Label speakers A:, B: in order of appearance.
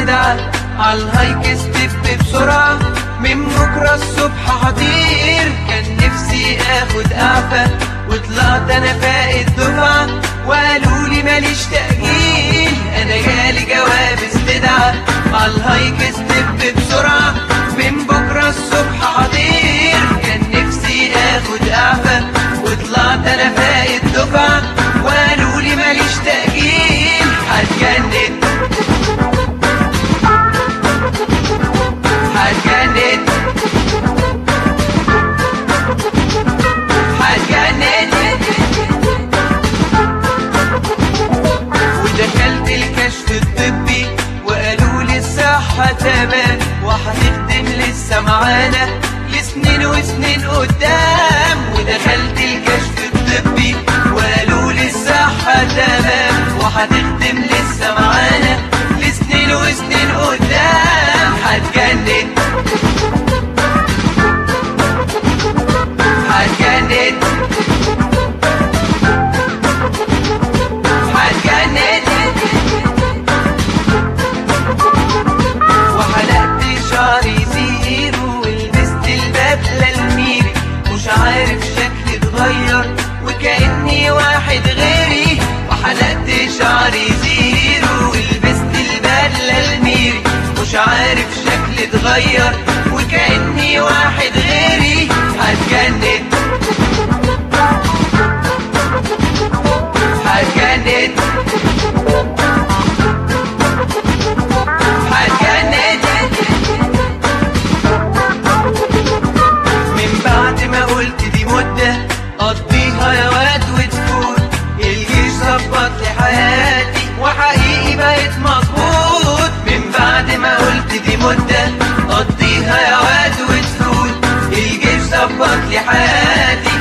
A: استدعى عالهايك ستيب بسرعة من بكرة الصبح هطير كان نفسي اخد اعفى وطلعت انا فاق الدفعة وقالوا لي ماليش تأجيل انا جالي جواب استدعى عالهايك ستيب بسرعة من بكرة الصبح هطير كان نفسي اخد اعفى وطلعت انا فاق الدفعة وقالوا لي ماليش تأجيل هتجنن هتجنن هتجنن ودخلت الكشف الطبي وقالوا لي الصحة تمام وهتخدم لسه معانا لسنين وسنين قدام ودخلت الكشف الطبي وقالوا لي الصحة تمام وهتخدم لسه معانا لسنين وسنين قدام هتجنن هتجنن هتجنن وحلقت شعري زيرو ولبست البدلة الميري مش عارف شكلي اتغير وكأني واحد غيري وحلقت شعري زيرو ولبست البدلة الميري مش عارف شكلي اتغير وكأني واحد غيري هتجنن هتجنن هتجنن من بعد ما قلت دي مدة قضيها يا واد وتفوت الجيش ظبط لي حياتي وحقيقي بقيت مظبوط من بعد ما قلت دي مدة قضيها يا واد وتفوت الجيش ظبط لي حياتي